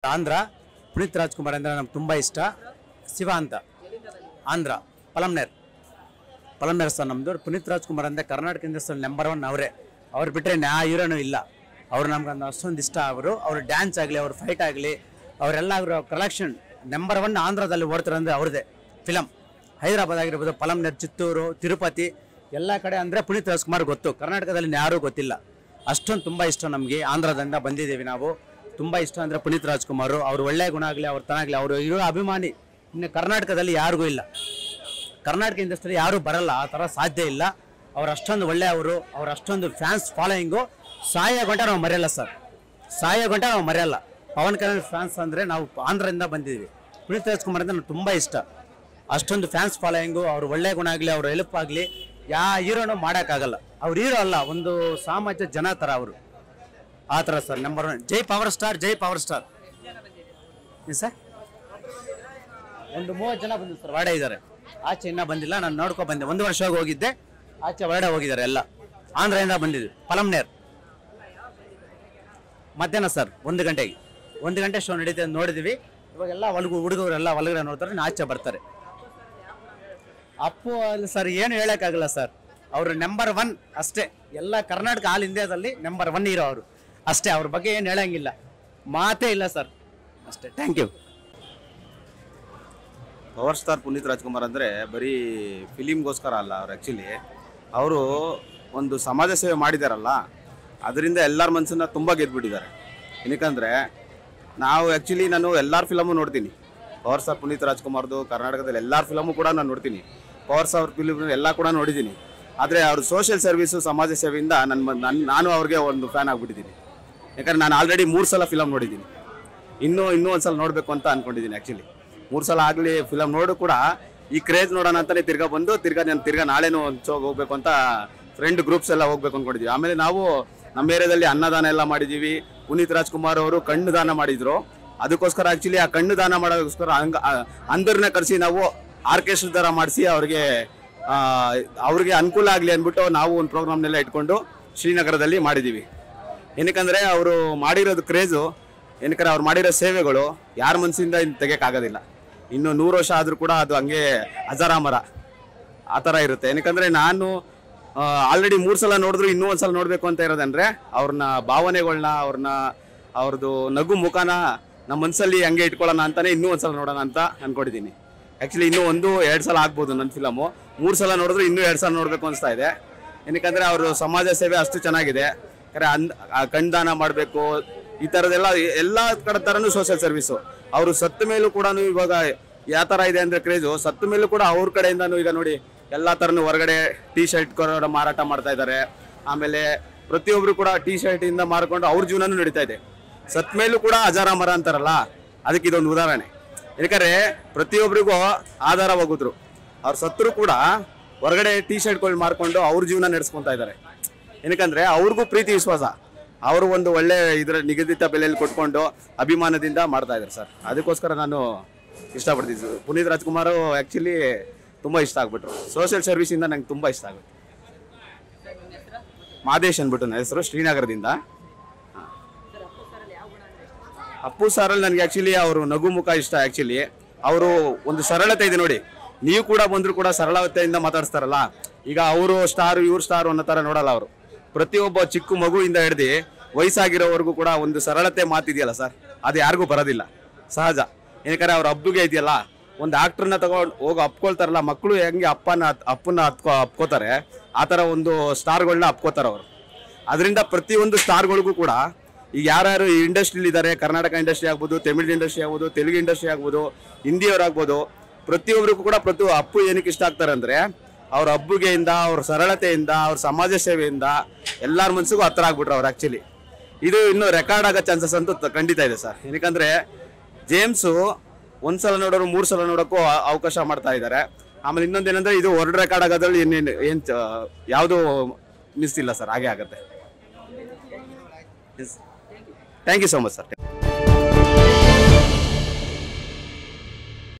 ಆಂಧ್ರ ಪುನೀತ್ ರಾಜ್ಕುಮಾರ್ ಅಂದರೆ ನಮ್ಗೆ ತುಂಬ ಇಷ್ಟ ಶಿವ ಅಂತ ಆಂಧ್ರ ಪಲಮ್ನೇರ್ ಪಲಮ್ನೇರ್ ಸರ್ ನಮ್ಮದು ಪುನೀತ್ ರಾಜ್ಕುಮಾರ್ ಅಂದರೆ ಕರ್ನಾಟಕ ಇಂಡಸ್ಟ್ರಿ ನಂಬರ್ ಒನ್ ಅವರೇ ಅವ್ರು ಬಿಟ್ಟರೆ ನ್ಯಾ ಹೀರೋನು ಇಲ್ಲ ಅವ್ರು ನಮ್ಗೆ ಒಂದು ಅಷ್ಟೊಂದು ಇಷ್ಟ ಅವರು ಅವ್ರ ಡ್ಯಾನ್ಸ್ ಆಗಲಿ ಅವ್ರ ಫೈಟ್ ಆಗಲಿ ಅವರೆಲ್ಲ ಅವರ ಕಲೆಕ್ಷನ್ ನಂಬರ್ ಒನ್ ಆಂಧ್ರದಲ್ಲಿ ಓಡ್ತಾರೆ ಅಂದರೆ ಅವ್ರದ್ದೇ ಫಿಲಮ್ ಹೈದರಾಬಾದ್ ಆಗಿರ್ಬೋದು ಪಲಮ್ನೇರ್ ಚಿತ್ತೂರು ತಿರುಪತಿ ಎಲ್ಲ ಕಡೆ ಅಂದರೆ ಪುನೀತ್ ರಾಜ್ಕುಮಾರ್ ಗೊತ್ತು ಕರ್ನಾಟಕದಲ್ಲಿ ಯಾರೂ ಗೊತ್ತಿಲ್ಲ ಅಷ್ಟೊಂದು ತುಂಬ ಇಷ್ಟ ನಮಗೆ ಆಂಧ್ರದಿಂದ ಬಂದಿದ್ದೀವಿ ನಾವು ತುಂಬ ಇಷ್ಟ ಅಂದರೆ ಪುನೀತ್ ರಾಜ್ಕುಮಾರ್ ಅವ್ರು ಒಳ್ಳೆಯ ಗುಣ ಆಗಲಿ ಅವ್ರ ತನಾಗಲಿ ಅವರು ಇರೋ ಅಭಿಮಾನಿ ಇನ್ನು ಕರ್ನಾಟಕದಲ್ಲಿ ಯಾರಿಗೂ ಇಲ್ಲ ಕರ್ನಾಟಕ ಇಂಡಸ್ಟ್ರಿ ಯಾರೂ ಬರಲ್ಲ ಆ ಥರ ಸಾಧ್ಯ ಇಲ್ಲ ಅವ್ರು ಅಷ್ಟೊಂದು ಒಳ್ಳೆಯವರು ಅವ್ರ ಅಷ್ಟೊಂದು ಫ್ಯಾನ್ಸ್ ಫಾಲೋಯಿಂಗು ಸಾಯ ಗಂಟ ನಾವು ಮರೆಯಲ್ಲ ಸರ್ ಸಾಯ ಗಂಟ ನಾವು ಮರೆಯಲ್ಲ ಪವನ್ ಕಲ್ಯಾಣ್ ಫ್ಯಾನ್ಸ್ ಅಂದರೆ ನಾವು ಆಂಧ್ರದಿಂದ ಬಂದಿದ್ದೀವಿ ಪುನೀತ್ ರಾಜ್ಕುಮಾರ್ ಅಂದರೆ ನಮ್ಗೆ ತುಂಬ ಇಷ್ಟ ಅಷ್ಟೊಂದು ಫ್ಯಾನ್ಸ್ ಫಾಲೋಯಿಂಗು ಅವ್ರ ಒಳ್ಳೆ ಗುಣ ಆಗಲಿ ಅವ್ರ ಹೆಲ್ಪ್ ಆಗಲಿ ಯಾ ಹೀರೋನು ಮಾಡೋಕ್ಕಾಗಲ್ಲ ಅವ್ರು ಹೀರೋ ಅಲ್ಲ ಒಂದು ಸಾಮಾನ್ಯ ಜನ ಥರ ಅವರು ಆ ಥರ ಸರ್ ನಂಬರ್ ಒನ್ ಜೈ ಪವರ್ ಸ್ಟಾರ್ ಜೈ ಪವರ್ ಸ್ಟಾರ್ ಏನು ಸರ್ ಒಂದು ಮೂವತ್ತು ಜನ ಬಂದಿದ್ದು ಸರ್ ವಾಡೆ ಇದ್ದಾರೆ ಆಚೆ ಇನ್ನೂ ಬಂದಿಲ್ಲ ನಾನು ನೋಡ್ಕೊ ಬಂದೆ ಒಂದು ವರ್ಷ ಹೋಗಿದ್ದೆ ಆಚೆ ಹೊರಡೆ ಹೋಗಿದ್ದಾರೆ ಎಲ್ಲ ಆಂಧ್ರದಿಂದ ಬಂದಿದ್ದು ಪಲಮ್ನೇರ್ ಮಧ್ಯಾಹ್ನ ಸರ್ ಒಂದು ಗಂಟೆಗೆ ಒಂದು ಗಂಟೆ ಶೋ ನಡೀತದೆ ಅಂತ ನೋಡಿದ್ವಿ ಇವಾಗೆಲ್ಲ ಒಳಗು ಹುಡುಗರೆಲ್ಲ ಒಳಗಡೆ ನೋಡ್ತಾರೆ ಇನ್ನು ಆಚೆ ಬರ್ತಾರೆ ಅಪ್ಪು ಅಲ್ಲಿ ಸರ್ ಏನು ಹೇಳೋಕ್ಕಾಗಲ್ಲ ಸರ್ ಅವರು ನಂಬರ್ ಒನ್ ಅಷ್ಟೇ ಎಲ್ಲ ಕರ್ನಾಟಕ ಆಲ್ ಇಂಡಿಯಾದಲ್ಲಿ ನಂಬರ್ ಒನ್ ಇರೋ ಅವರು ಅಷ್ಟೇ ಅವ್ರ ಬಗ್ಗೆ ಏನು ಹೇಳಂಗಿಲ್ಲ ಮಾತೇ ಇಲ್ಲ ಸರ್ ಅಷ್ಟೇ thank you power star Puneeth Rajkumar ಅಂದರೆ ಬರೀ ಫಿಲಿಮ್ಗೋಸ್ಕರ ಅಲ್ಲ ಅವ್ರು ಆ್ಯಕ್ಚುಲಿ ಅವರು ಒಂದು ಸಮಾಜ ಸೇವೆ ಮಾಡಿದಾರಲ್ಲ ಅದರಿಂದ ಎಲ್ಲರ ಮನಸ್ಸನ್ನ ತುಂಬ ಗೆದ್ಬಿಟ್ಟಿದ್ದಾರೆ ಏನಕ್ಕಂದರೆ ನಾವು ಆ್ಯಕ್ಚುಲಿ ನಾನು ಎಲ್ಲರ ಫಿಲಮು ನೋಡ್ತೀನಿ ಪವರ್ ಸ್ಟಾರ್ ಪುನೀತ್ ರಾಜ್ಕುಮಾರ್ದು ಕರ್ನಾಟಕದಲ್ಲಿ ಎಲ್ಲರ ಫಿಲಮು ಕೂಡ ನಾನು ನೋಡ್ತೀನಿ ಪವರ್ ಸ್ಟಾರ್ ಫಿಲಿಮ್ ಎಲ್ಲ ಕೂಡ ನೋಡಿದ್ದೀನಿ ಆದರೆ ಅವ್ರ ಸೋಷಿಯಲ್ ಸರ್ವಿಸು ಸಮಾಜ ಸೇವೆಯಿಂದ ನನ್ನ ನನ್ನ ನಾನು ಅವ್ರಿಗೆ ಒಂದು ಫ್ಯಾನ್ ಆಗಿಬಿಟ್ಟಿದ್ದೀನಿ ಯಾಕಂದ್ರೆ ನಾನು ಆಲ್ರೆಡಿ ಮೂರು ಸಲ ಫಿಲಮ್ ನೋಡಿದ್ದೀನಿ ಇನ್ನೂ ಇನ್ನೂ ಒಂದ್ಸಲ ನೋಡಬೇಕು ಅಂತ ಅನ್ಕೊಂಡಿದ್ದೀನಿ ಆ್ಯಕ್ಚುಲಿ ಮೂರು ಸಲ ಆಗಲಿ ಫಿಲಮ್ ನೋಡು ಕೂಡ ಈ ಕ್ರೇಜ್ ನೋಡೋಣ ಅಂತಾನೆ ತಿರ್ಗಾ ಬಂದು ತಿರ್ಗಾ ನಾನು ತಿರ್ಗಾ ನಾಳೆನೂ ಒಂದು ಶೋಗೆ ಹೋಗ್ಬೇಕು ಅಂತ ಫ್ರೆಂಡ್ ಗ್ರೂಪ್ಸ್ ಎಲ್ಲ ಹೋಗ್ಬೇಕು ಅಂದ್ಕೊಂಡಿದ್ವಿ ಆಮೇಲೆ ನಾವು ನಮ್ಮ ಏರಿಯಾದಲ್ಲಿ ಅನ್ನದಾನ ಎಲ್ಲ ಮಾಡಿದ್ದೀವಿ ಪುನೀತ್ ರಾಜ್ಕುಮಾರ್ ಅವರು ಕಣ್ಣು ದಾನ ಮಾಡಿದ್ರು ಅದಕ್ಕೋಸ್ಕರ ಆ್ಯಕ್ಚುಲಿ ಆ ಕಣ್ಣು ದಾನ ಮಾಡೋದಕ್ಕೋಸ್ಕರ ಹಂಗ ಅಂದರ್ನ ಕರೆಸಿ ನಾವು ಆರ್ಕೆಸ್ಟ್ರಾ ಥರ ಮಾಡಿಸಿ ಅವ್ರಿಗೆ ಆ, ಅವ್ರಿಗೆ ಅನುಕೂಲ ಆಗಲಿ ಅಂದ್ಬಿಟ್ಟು ನಾವು ಒಂದು ಪ್ರೋಗ್ರಾಮ್ನೆಲ್ಲ ಇಟ್ಕೊಂಡು ಶ್ರೀನಗರದಲ್ಲಿ ಮಾಡಿದ್ದೀವಿ ಏನಕ್ಕಂದ್ರೆ ಅವರು ಮಾಡಿರೋದು ಕ್ರೇಜು ಏನಕ್ಕಂದ್ರೆ ಅವ್ರು ಮಾಡಿರೋ ಸೇವೆಗಳು ಯಾರ ಮನಸ್ಸಿಂದ ಇನ್ನು ತೆಗಿಯೋಕ್ಕಾಗೋದಿಲ್ಲ ಇನ್ನು ನೂರು ವರ್ಷ ಆದರೂ ಕೂಡ ಅದು ಹಂಗೆ ಅಜರಾಮರ ಆ ಥರ ಇರುತ್ತೆ ಏನಕ್ಕಂದ್ರೆ ನಾನು ಆಲ್ರೆಡಿ ಮೂರು ಸಲ ನೋಡಿದ್ರು ಇನ್ನೂ ಒಂದು ಸಲ ನೋಡಬೇಕು ಅಂತ ಇರೋದಂದ್ರೆ ಅವ್ರನ್ನ ಭಾವನೆಗಳನ್ನ ಅವ್ರನ್ನ ಅವ್ರದ್ದು ನಗು ಮುಖನ ನಮ್ಮ ಮನಸ್ಸಲ್ಲಿ ಹಂಗೆ ಇಟ್ಕೊಳ್ಳೋಣ ಅಂತಾನೆ ಇನ್ನೂ ಒಂದು ಸಲ ನೋಡೋಣ ಅಂತ ಅನ್ಕೊಂಡಿದ್ದೀನಿ ಆ್ಯಕ್ಚುಲಿ ಇನ್ನೂ ಒಂದು ಎರಡು ಸಲ ಆಗ್ಬೋದು ನನ್ನ ಫಿಲಮು ಮೂರು ಸಲ ನೋಡಿದ್ರು ಇನ್ನೂ ಎರಡು ಸಲ ನೋಡಬೇಕು ಅನಿಸ್ತಾ ಇದೆ ಏನಕ್ಕಂದ್ರೆ ಅವರು ಸಮಾಜ ಸೇವೆ ಅಷ್ಟು ಚೆನ್ನಾಗಿದೆ ಯಾಕಂದ್ರೆ ಅಂದ್ ಆ ಕಣ್ದಾನ ಮಾಡಬೇಕು ಈ ಥರದ್ದೆಲ್ಲ ಎಲ್ಲ ಕಡೆ ಥರನೂ ಸೋಷಿಯಲ್ ಸರ್ವಿಸು ಅವರು ಸತ್ತ ಮೇಲೂ ಕೂಡ ಇವಾಗ ಯಾವ ಥರ ಇದೆ ಅಂದರೆ ಕ್ರೇಜು ಸತ್ತ ಮೇಲೂ ಕೂಡ ಅವ್ರ ಕಡೆಯಿಂದನೂ ಈಗ ನೋಡಿ ಎಲ್ಲ ಥರನೂ ಹೊರಗಡೆ ಟೀ ಶರ್ಟ್ ಕೂಡ ಮಾರಾಟ ಮಾಡ್ತಾ ಇದ್ದಾರೆ ಆಮೇಲೆ ಪ್ರತಿಯೊಬ್ಬರು ಕೂಡ ಟೀ ಶರ್ಟ್ ಇಂದ ಮಾರ್ಕೊಂಡು ಅವ್ರ ಜೀವನನೂ ನಡೀತಾ ಇದೆ ಸತ್ ಮೇಲೂ ಕೂಡ ಅಜಾರ ಮರ ಅಂತಾರಲ್ಲ ಅದಕ್ಕೆ ಇದೊಂದು ಉದಾಹರಣೆ ಯಾಕಂದ್ರೆ ಪ್ರತಿಯೊಬ್ಬರಿಗೂ ಆಧಾರವಾಗುದ್ರು ಅವ್ರ ಸತ್ರು ಕೂಡ ಹೊರಗಡೆ ಟೀ ಶರ್ಟ್ಗಳು ಮಾರ್ಕೊಂಡು ಅವ್ರ ಜೀವನ ನಡೆಸ್ಕೊಂತ ಇದ್ದಾರೆ ಏನಕ್ಕಂದ್ರೆ ಅವ್ರಿಗೂ ಪ್ರೀತಿ ವಿಶ್ವಾಸ ಅವರು ಒಂದು ಒಳ್ಳೆ ಇದರ ನಿಗದಿತ ಬೆಲೆಯಲ್ಲಿ ಕೊಟ್ಕೊಂಡು ಅಭಿಮಾನದಿಂದ ಮಾಡ್ತಾ ಇದ್ದಾರೆ ಸರ್ ಅದಕ್ಕೋಸ್ಕರ ನಾನು ಇಷ್ಟಪಡ್ತಿದ್ದೆ ಪುನೀತ್ ರಾಜ್ಕುಮಾರ್ ಆ್ಯಕ್ಚುಲಿ ತುಂಬ ಇಷ್ಟ ಆಗ್ಬಿಟ್ರು ಸೋಷಿಯಲ್ ಸರ್ವಿಸಿಂದ ನಂಗೆ ತುಂಬ ಇಷ್ಟ ಆಗುತ್ತೆ ಮಾದೇಶ್ ಅಂದ್ಬಿಟ್ಟು ನನ್ನ ಹೆಸರು ಶ್ರೀನಗರದಿಂದ ಅಪ್ಪು ಸಾರಲ್ಲಿ ನನಗೆ ಆ್ಯಕ್ಚುಲಿ ಅವರು ನಗು ಮುಖ ಇಷ್ಟ ಆ್ಯಕ್ಚುಲಿ ಅವರು ಒಂದು ಸರಳತೆ ಇದೆ ನೋಡಿ ನೀವು ಕೂಡ ಬಂದರೂ ಕೂಡ ಸರಳತೆಯಿಂದ ಮಾತಾಡಿಸ್ತಾರಲ್ಲ ಈಗ ಅವರು ಸ್ಟಾರು ಇವ್ರು ಸ್ಟಾರು ಅನ್ನೋ ಥರ ನೋಡಲ್ಲ ಅವರು ಪ್ರತಿಯೊಬ್ಬ ಚಿಕ್ಕ ಮಗುವಿಂದ ಹಿಡ್ದು ವಯಸ್ಸಾಗಿರೋವರೆಗೂ ಕೂಡ ಒಂದು ಸರಳತೆ ಮಾತಿದೆಯಲ್ಲ ಸರ್ ಅದು ಯಾರಿಗೂ ಬರೋದಿಲ್ಲ ಸಹಜ ಏನಕ್ಕೆ ಅವ್ರ ಹಬ್ಬಗೆ ಇದೆಯಲ್ಲ ಒಂದು ಆಕ್ಟ್ರನ್ನ ತಗೊಂಡು ಹೋಗಿ ಅಪ್ಕೊಳ್ತಾರಲ್ಲ ಮಕ್ಕಳು ಹೆಂಗೆ ಅಪ್ಪನ ಅಪ್ಪನ ಹತ್ಕೊ ಅಪ್ಕೋತಾರೆ ಆ ಥರ ಒಂದು ಸ್ಟಾರ್ಗಳನ್ನ ಅಪ್ಕೋತಾರೆ ಅವರು ಅದರಿಂದ ಪ್ರತಿಯೊಂದು ಸ್ಟಾರ್ಗಳಿಗೂ ಕೂಡ ಈಗ ಯಾರ್ಯಾರು ಈ ಇಂಡಸ್ಟ್ರಿಲಿ ಇದ್ದಾರೆ ಕರ್ನಾಟಕ ಇಂಡಸ್ಟ್ರಿ ಆಗ್ಬೋದು ತಮಿಳ್ ಇಂಡಸ್ಟ್ರಿ ಆಗ್ಬೋದು ತೆಲುಗು ಇಂಡಸ್ಟ್ರಿ ಆಗ್ಬೋದು ಹಿಂದಿಯವರಾಗ್ಬೋದು ಪ್ರತಿಯೊಬ್ಬರಿಗೂ ಕೂಡ ಪ್ರತಿ ಅಪ್ಪು ಏನಕ್ಕೆ ಇಷ್ಟ ಆಗ್ತಾರೆ ಅಂದರೆ ಅವ್ರ ಹಬ್ಬುಗೆಯಿಂದ ಅವ್ರ ಸರಳತೆಯಿಂದ ಅವ್ರ ಸಮಾಜ ಸೇವೆಯಿಂದ ಎಲ್ಲರ ಮನಸ್ಸಿಗೂ ಹತ್ರ ಆಗ್ಬಿಟ್ರು ಅವ್ರು ಆ್ಯಕ್ಚುಲಿ ಇದು ಇನ್ನೂ ರೆಕಾರ್ಡ್ ಆಗೋ ಚಾನ್ಸಸ್ ಅಂತೂ ತ- ಖಂಡಿತ ಇದೆ ಸರ್ ಏನಕ್ಕಂದ್ರೆ ಜೇಮ್ಸು ಒಂದ್ಸಲ ನೋಡೋರು ಮೂರು ಸಲ ನೋಡೋಕ್ಕೂ ಆ- ಅವಕಾಶ ಮಾಡ್ತಾ ಇದ್ದಾರೆ ಆಮೇಲೆ ಇನ್ನೊಂದೇನಂದ್ರೆ ಇದು ವರ್ಲ್ಡ್ ರೆಕಾರ್ಡ್ ಆಗೋದ್ರಲ್ಲಿ ಇನ್ನೇನು ಏನು ಯಾವುದು ಮಿಸ್ ಇಲ್ಲ ಸರ್ ಹಾಗೆ ಆಗುತ್ತೆ thank you so much sir